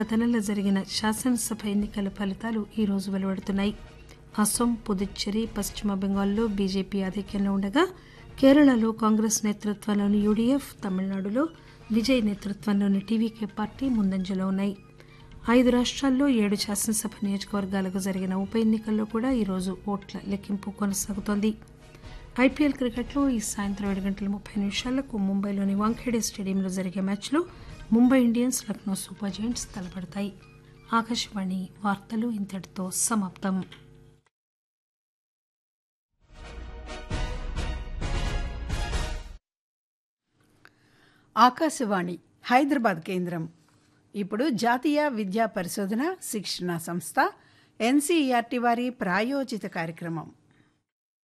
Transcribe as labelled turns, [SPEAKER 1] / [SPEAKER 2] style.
[SPEAKER 1] గత నెల జరిగిన శాసనసభ ఎన్నికల ఫలితాలు ఈ రోజు వెలువడుతున్నాయి అసోం పుదుచ్చేరి పశ్చిమ బెంగాల్లో బీజేపీ ఆధిక్యంలో ఉండగా కేరళలో కాంగ్రెస్ నేతృత్వంలోని యూడీఎఫ్ తమిళనాడులో విజయ్ నేతృత్వంలోని టీవీకే పార్టీ ముందంజలో ఉన్నాయి ఐదు రాష్ట్రాల్లో ఏడు శాసనసభ నియోజకవర్గాలకు జరిగిన ఉప ఎన్నికల్లో కూడా ఈరోజు ఓట్ల లెక్కింపు కొనసాగుతోంది ఐపీఎల్ క్రికెట్లో ఈ సాయంత్రం ఏడు గంటల ముప్పై నిమిషాలకు ముంబైలోని వాంఖేడే స్టేడియంలో జరిగే మ్యాచ్లో Mumbai Indians Lucknow super giants తలపడతాయి ఆకాశవాణి వార్తలు ఇంతటితో సమాప్తం
[SPEAKER 2] ఆకాశవాణి హైదరాబాద్ కేంద్రం ఇప్పుడు జాతీయ విద్యా పరిశోధన శిక్షణ సంస్థ ఎన్సీఈఆర్టీ వారి ప్రాయోజిత కార్యక్రమం